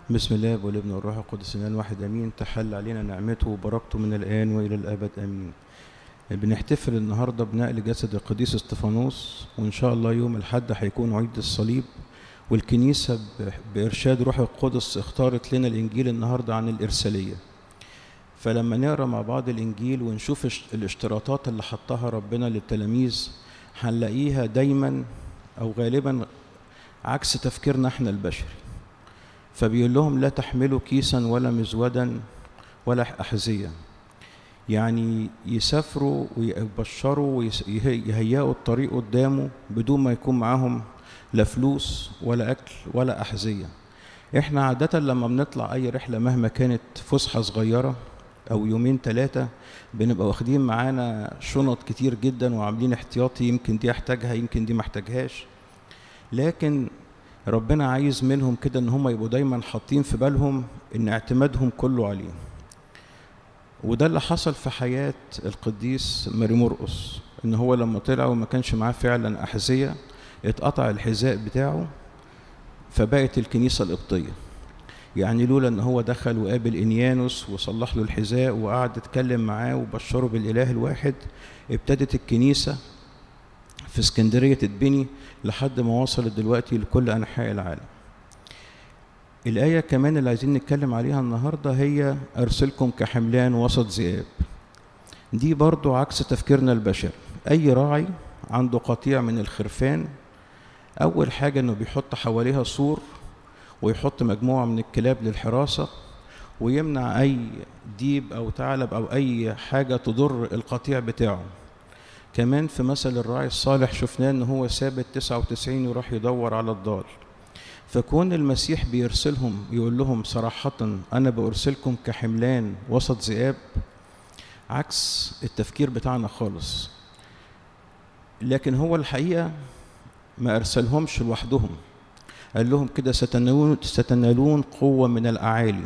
بسم الله والابن والروح القدس الان واحد امين تحل علينا نعمته وبركته من الان والى الابد امين بنحتفل النهارده بنقل جسد القديس استفانوس وان شاء الله يوم الحد هيكون عيد الصليب والكنيسه ب- بارشاد روح القدس اختارت لنا الانجيل النهارده عن الارساليه فلما نقرا مع بعض الانجيل ونشوف اش- الاشتراطات اللي حطها ربنا للتلاميذ هنلاقيها دايما او غالبا عكس تفكيرنا احنا البشري فبيقول لهم لا تحملوا كيسا ولا مزودا ولا أحذية يعني يسافروا ويبشروا ويهيئوا الطريق قدامه بدون ما يكون معاهم لا فلوس ولا أكل ولا أحذية احنا عادة لما بنطلع أي رحلة مهما كانت فسحة صغيرة أو يومين ثلاثة بنبقى واخدين معانا شنط كتير جدا وعاملين احتياطي يمكن دي احتاجها يمكن دي محتاجهاش لكن ربنا عايز منهم كده ان هم يبقوا دايما حاطين في بالهم ان اعتمادهم كله عليه وده اللي حصل في حياة القديس ماري مرقس ان هو لما طلع وما كانش معاه فعلا احذية اتقطع الحذاء بتاعه فبقت الكنيسة القبطية يعني لولا ان هو دخل وقابل انيانوس وصلح له الحذاء وقعد يتكلم معاه وبشره بالاله الواحد ابتدت الكنيسة في اسكندرية تتبني لحد ما وصلت دلوقتي لكل أنحاء العالم الآية كمان اللي عايزين نتكلم عليها النهاردة هي أرسلكم كحملان وسط ذئاب دي برضو عكس تفكيرنا البشري أي راعي عنده قطيع من الخرفان أول حاجة إنه بيحط حواليها سور ويحط مجموعة من الكلاب للحراسة ويمنع أي ديب أو ثعلب أو أي حاجة تضر القطيع بتاعه كمان في مثل الراعي الصالح شفناه ان هو ساب ال 99 وراح يدور على الضال فكون المسيح بيرسلهم يقول لهم صراحة أنا بأرسلكم كحملان وسط ذئاب عكس التفكير بتاعنا خالص لكن هو الحقيقة ما أرسلهمش لوحدهم قال لهم كده ستنالون, ستنالون قوة من الأعالي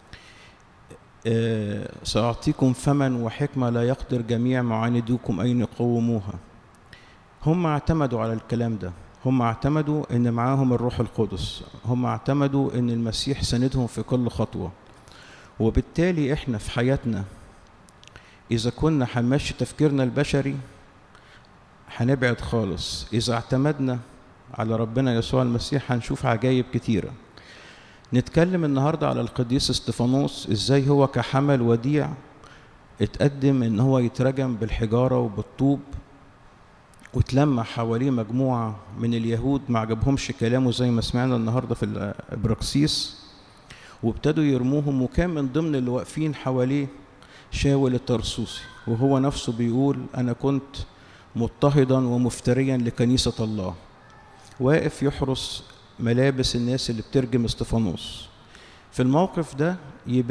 آه، سأعطيكم فما وحكمة لا يقدر جميع معاندوكم أن يقوموها هم اعتمدوا على الكلام ده هم اعتمدوا ان معاهم الروح القدس هم اعتمدوا ان المسيح سندهم في كل خطوة وبالتالي احنا في حياتنا اذا كنا هنمشي تفكيرنا البشري هنبعد خالص اذا اعتمدنا على ربنا يسوع المسيح هنشوف عجائب كتيره نتكلم النهارده على القديس استفانوس ازاي هو كحمل وديع اتقدم ان هو يترجم بالحجاره وبالطوب واتلمع حواليه مجموعه من اليهود ما عجبهمش كلامه زي ما سمعنا النهارده في الابراكسيس وابتدوا يرموهم وكان من ضمن اللي واقفين حواليه شاول الترسوسي وهو نفسه بيقول انا كنت مضطهدا ومفتريا لكنيسه الله واقف يحرس ملابس الناس اللي بترجم استفانوس في الموقف ده يبان